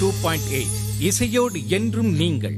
two point eight இசையோடு என்றும் நீங்கள்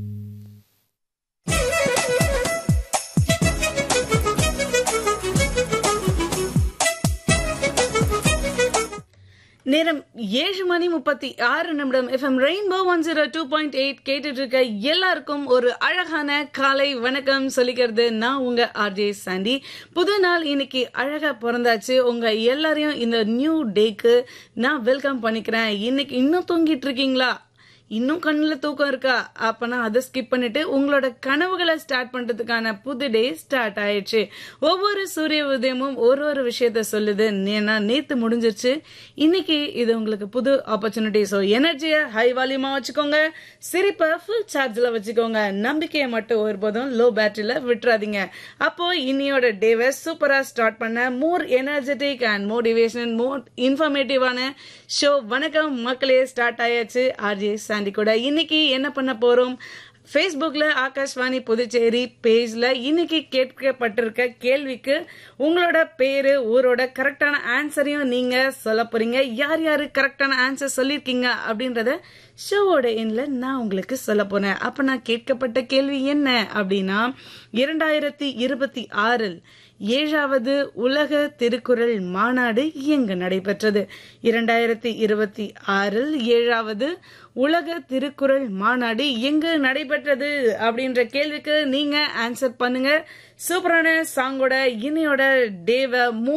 நேரம் ஏழு மணி முப்பத்தி ஆறு நிமிடம் FM Rainbow one zero two point eight கேட்டுட்டு இருக்க எல்லாருக்கும் ஒரு அழகான காலை வணக்கம் சொல்லிக்கிறது நான் உங்க ஆர்ஜே சாண்டி புது நாள் இன்னைக்கு அழகா பிறந்தாச்சு உங்க எல்லாரையும் இந்த நியூ டேக்கு நான் வெல்கம் பண்ணிக்கிறேன் இன்னைக்கு இன்னும் தூங்கிட்டு இருக்கீங்களா இன்னும் கண்ணில் தூக்கம் இருக்கா அப்பனா அதை ஸ்கிப் பண்ணிட்டு உங்களோட கனவுகளை ஸ்டார்ட் பண்றதுக்கான புது டே ஸ்டார்ட் ஆயிடுச்சு ஒவ்வொரு சூரிய உதயமும் ஒரு ஒரு விஷயத்த சொல்லுது ஏன்னா நேத்து முடிஞ்சிருச்சு இன்னைக்கு இது உங்களுக்கு புது ஆப்பர்ச்சுனிட்டி ஸோ எனர்ஜியை ஹை வால்யூமா வச்சுக்கோங்க சிரிப்பை ஃபுல் சார்ஜில் வச்சுக்கோங்க நம்பிக்கையை மட்டும் ஒருபோதும் லோ பேட்டரியில விட்டுறாதீங்க அப்போ இன்னையோட டேவை சூப்பரா ஸ்டார்ட் பண்ண more energetic and motivation more இன்ஃபர்மேட்டிவான ஷோ வணக்கம் மக்களே ஸ்டார்ட் ஆயாச்சு ஆர்ஜே சாண்டி கூட இன்னைக்கு என்ன பண்ண போறோம் ஃபேஸ்புக்கில் ஆகாஷ்வாணி புதுச்சேரி பேஜில் இன்னைக்கு கேட்கப்பட்டிருக்க கேள்விக்கு உங்களோட பேர் ஊரோட கரெக்டான ஆன்சரையும் நீங்கள் சொல்ல போறீங்க யார் யார் கரெக்டான ஆன்சர் சொல்லியிருக்கீங்க அப்படின்றத ஷோவோட எண்ணில் நான் உங்களுக்கு சொல்ல போறேன் அப்போ நான் கேட்கப்பட்ட கேள்வி என்ன அப்படின்னா இரண்டாயிரத்தி இருபத்தி ஆறில் ஏழாவது உலக திருக்குறள் மாநாடு எங்கு நடைபெற்றது இரண்டாயிரத்தி இருபத்தி ஆறில் ஏழாவது உலக திருக்குறள் மாநாடு எங்கு நடைபெற்றது அப்படின்ற கேள்விக்கு நீங்க ஆன்சர் பண்ணுங்க சூப்பரான சாங்கோட இன்னையோட டேவை